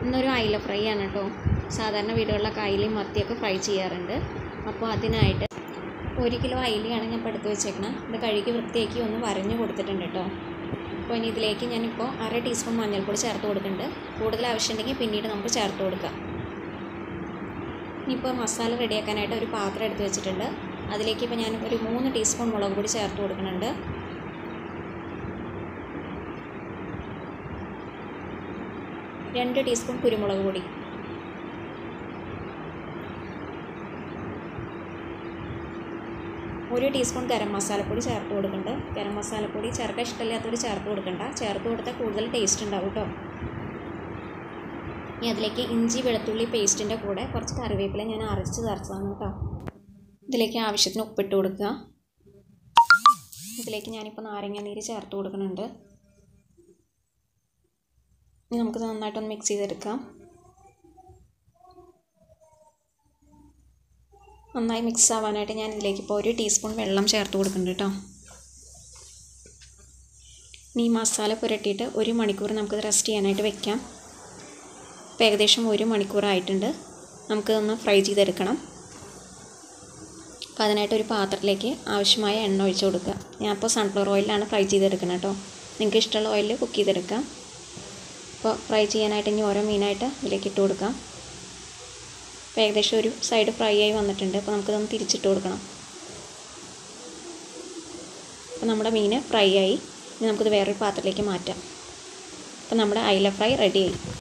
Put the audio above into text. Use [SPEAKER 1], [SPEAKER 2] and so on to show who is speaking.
[SPEAKER 1] ഇന്നൊരു അയില ഫ്രൈ ആണ് കേട്ടോ സാധാരണ വീടുകളിലൊക്കെ അയിലയും മത്തിയൊക്കെ ഫ്രൈ ചെയ്യാറുണ്ട് അപ്പോൾ അതിനായിട്ട് ഒരു കിലോ അയിലയാണ് ഞാൻ ഇപ്പോൾ എടുത്ത് വെച്ചേക്കണം ഇത് കഴുകി വൃത്തിയാക്കി ഒന്ന് വരഞ്ഞ് കൊടുത്തിട്ടുണ്ട് കേട്ടോ അപ്പോൾ ഇനി ഇതിലേക്ക് ഞാനിപ്പോൾ അര ടീസ്പൂൺ മഞ്ഞൾപ്പൊടി ചേർത്ത് കൊടുക്കുന്നുണ്ട് കൂടുതൽ ആവശ്യമുണ്ടെങ്കിൽ പിന്നീട് നമുക്ക് ചേർത്ത് കൊടുക്കാം ഇനിയിപ്പോൾ മസാല റെഡിയാക്കാനായിട്ട് ഒരു പാത്രം എടുത്ത് വെച്ചിട്ടുണ്ട് അതിലേക്ക് ഇപ്പോൾ ഞാൻ ഒരു മൂന്ന് ടീസ്പൂൺ മുളക് പൊടി ചേർത്ത് കൊടുക്കുന്നുണ്ട് രണ്ട് ടീസ്പൂൺ കുരുമുളക് പൊടി ഒരു ടീസ്പൂൺ ഗരം മസാലപ്പൊടി ചേർത്ത് കൊടുക്കുന്നുണ്ട് ഗരം മസാലപ്പൊടി ചേർക്കാൻ ഇഷ്ടമില്ലാത്തവർ ചേർത്ത് കൊടുക്കണ്ട ചേർത്ത് കൊടുത്താൽ കൂടുതൽ ടേസ്റ്റ് ഉണ്ടാവും കേട്ടോ ഇനി അതിലേക്ക് ഇഞ്ചി വെളുത്തുള്ളി പേസ്റ്റിൻ്റെ കൂടെ കുറച്ച് കറിവേപ്പില ഞാൻ അരച്ച് ചേർത്തതാണ് കേട്ടോ ഇതിലേക്ക് ആവശ്യത്തിന് ഉപ്പിട്ട് കൊടുക്കുക ഇതിലേക്ക് ഞാനിപ്പോൾ നാരങ്ങ നീര് ചേർത്ത് കൊടുക്കുന്നുണ്ട് ഇനി നമുക്ക് നന്നായിട്ടൊന്ന് മിക്സ് ചെയ്തെടുക്കാം നന്നായി മിക്സ് ആവാനായിട്ട് ഞാൻ ഇതിലേക്ക് ഇപ്പോൾ ഒരു ടീസ്പൂൺ വെള്ളം ചേർത്ത് കൊടുക്കുന്നുണ്ട് കേട്ടോ ഇനി ഈ മസാല പുരട്ടിയിട്ട് ഒരു മണിക്കൂർ നമുക്കിത് റെസ്റ്റ് ചെയ്യാനായിട്ട് വെക്കാം ഇപ്പോൾ ഏകദേശം ഒരു മണിക്കൂറായിട്ടുണ്ട് നമുക്കിതൊന്ന് ഫ്രൈ ചെയ്തെടുക്കണം അപ്പോൾ അതിനായിട്ട് ഒരു പാത്രത്തിലേക്ക് ആവശ്യമായ എണ്ണ ഒഴിച്ച് കൊടുക്കുക ഞാൻ ഇപ്പോൾ സൺഫ്ലവർ ഓയിലാണ് ഫ്രൈ ചെയ്തെടുക്കണം കേട്ടോ നിങ്ങൾക്ക് ഇഷ്ടമുള്ള ഓയിലിൽ കുക്ക് ചെയ്തെടുക്കാം അപ്പോൾ ഫ്രൈ ചെയ്യാനായിട്ട് ഇനി ഓരോ മീനായിട്ട് ഇതിലേക്ക് ഇട്ട് കൊടുക്കാം അപ്പോൾ ഏകദേശം ഒരു സൈഡ് ഫ്രൈ ആയി വന്നിട്ടുണ്ട് അപ്പോൾ നമുക്കിതൊന്ന് തിരിച്ചിട്ട് കൊടുക്കണം അപ്പോൾ നമ്മുടെ മീൻ ഫ്രൈ ആയി ഇനി നമുക്കിത് വേറൊരു പാത്രത്തിലേക്ക് മാറ്റാം അപ്പോൾ നമ്മുടെ അയില ഫ്രൈ റെഡിയായി